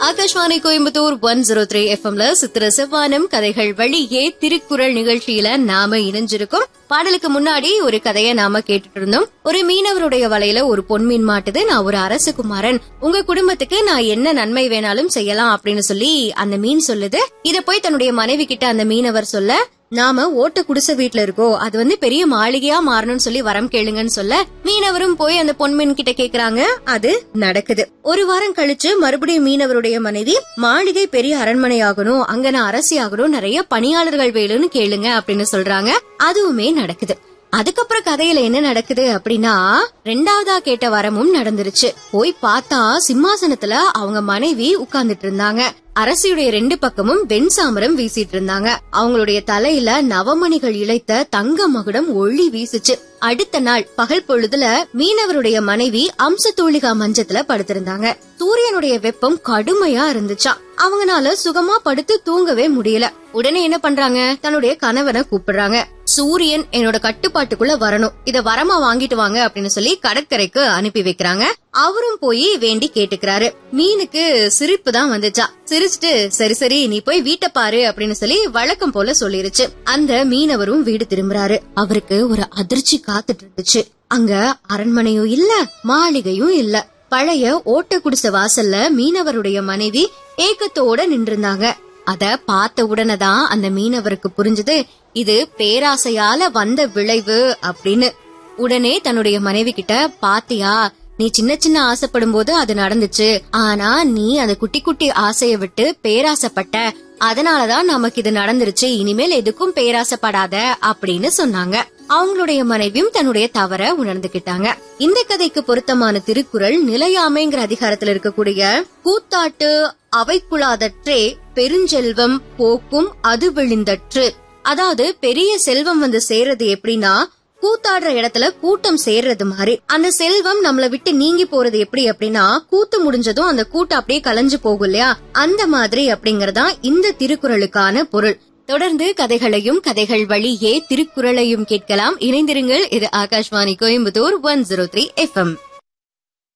Akashvani Coimbatore one zero three எஃப்எம்ல சித்திர செவ்வானம் கதைகள் வழியே திருக்குறள் நிகழ்ச்சியில நாம இணைஞ்சிருக்கோம் பாடலுக்கு முன்னாடி ஒரு கதையை நாம கேட்டுட்டு இருந்தோம் ஒரு மீனவருடைய வலையில ஒரு பொன் மீன் மாட்டுது நான் ஒரு அரசகுமாரன் உங்க குடும்பத்துக்கு நான் என்ன நன்மை வேணாலும் செய்யலாம் அப்படின்னு சொல்லி அந்த மீன் சொல்லுது இத போய் தன்னுடைய மனைவி கிட்ட அந்த மீனவர் சொல்ல நாம ஓட்ட குடிசை வீட்ல இருக்கோம் அது வந்து பெரிய மாளிகையா மாறணும்னு சொல்லி வரம் கேளுங்கன்னு சொல்ல மீனவரும் போய் அந்த பொன்மீன் கிட்ட கேக்குறாங்க அது நடக்குது ஒரு வாரம் கழிச்சு மறுபடியும் மீனவருடைய மனைவி மாளிகை பெரிய அரண்மனை ஆகணும் அங்க நான் அரசி ஆகணும் நிறைய பணியாளர்கள் வேணும்னு கேளுங்க அப்படின்னு சொல்றாங்க அதுவுமே நடக்குது அதுக்கப்புறம் கதையில என்ன நடக்குது அப்படின்னா ரெண்டாவதா கேட்ட வரமும் நடந்துருச்சு போய் பார்த்தா சிம்மாசனத்துல அவங்க மனைவி உட்கார்ந்துட்டு இருந்தாங்க அரசியுடைய ரெண்டு பக்கமும் வெண்சாமரம் வீசிட்டு இருந்தாங்க அவங்களுடைய தலையில நவமணிகள் இழைத்த தங்க மகுடம் ஒளி வீசுச்சு அடுத்த நாள் பகல் பொழுதுல மீனவருடைய மனைவி அம்சத்தூளிகா மஞ்சத்துல படுத்திருந்தாங்க சூரியனுடைய வெப்பம் கடுமையா இருந்துச்சா அவங்கனால சுகமா படுத்து தூங்கவே முடியல உடனே என்ன பண்றாங்க தன்னுடைய கணவனை கூப்பிடுறாங்க சூரியன் என்னோட கட்டுப்பாட்டுக்குள்ள வரணும் இத வரமா வாங்கிட்டு வாங்க அப்படின்னு சொல்லி கடற்கரைக்கு அனுப்பி வைக்கிறாங்க அவரும் போய் வேண்டி கேட்டுக்கிறாரு மீனுக்கு சிரிப்பு தான் வந்துச்சா சிரிச்சுட்டு சரி சரி நீ போய் வீட்டை பாரு அப்படின்னு சொல்லி வழக்கம் போல சொல்லிருச்சு அந்த மீனவரும் வீடு திரும்புறாரு அவருக்கு ஒரு அதிர்ச்சி காத்துட்டு இருந்துச்சு அங்க அரண்மனையும் இல்ல மாளிகையும் இல்ல பழைய ஓட்ட குடிசை வாசல்ல மீனவருடைய மனைவி ஏக்கத்தோட நின்றிருந்தாங்க அத பார்த்த உடனே தான் அந்த மீனவருக்கு புரிஞ்சது இது பேராசையால வந்த விளைவு அப்படின்னு உடனே தன்னுடைய மனைவி கிட்ட பாத்தியா நீ சின்ன சின்ன ஆசைப்படும் போது அது நடந்துச்சு ஆனா நீ அந்த குட்டி குட்டி ஆசைய விட்டு பேராசைப்பட்ட அதனாலதான் நமக்கு இது நடந்துருச்சு இனிமேல் எதுக்கும் பேராசைப்படாத அப்படின்னு சொன்னாங்க அவங்களுடைய மனைவியும் தன்னுடைய தவற உணர்ந்துகிட்டாங்க இந்த கதைக்கு பொருத்தமான திருக்குறள் நிலையாமைங்கிற அதிகாரத்துல இருக்கக்கூடிய கூத்தாட்டு அவைக்குளாதற்றே பெருஞ்செல்வம் போக்கும் அது விழிந்தற்று அதாவது பெரிய செல்வம் வந்து சேர்றது எப்படின்னா கூத்தாடுற இடத்துல கூட்டம் சேர்றது மாதிரி அந்த செல்வம் நம்மள விட்டு நீங்கி போறது எப்படி அப்படின்னா கூத்து முடிஞ்சதும் அந்த கூட்டம் அப்படியே கலைஞ்சு போகும் இல்லையா அந்த மாதிரி அப்படிங்கறதா இந்த திருக்குறளுக்கான பொருள் தொடர்ந்து கதைகளையும் கதைகள் வழியே திருக்குறளையும் கேட்கலாம் இணைந்திருங்கள் இது Akashvani Coimbatore one zero three FM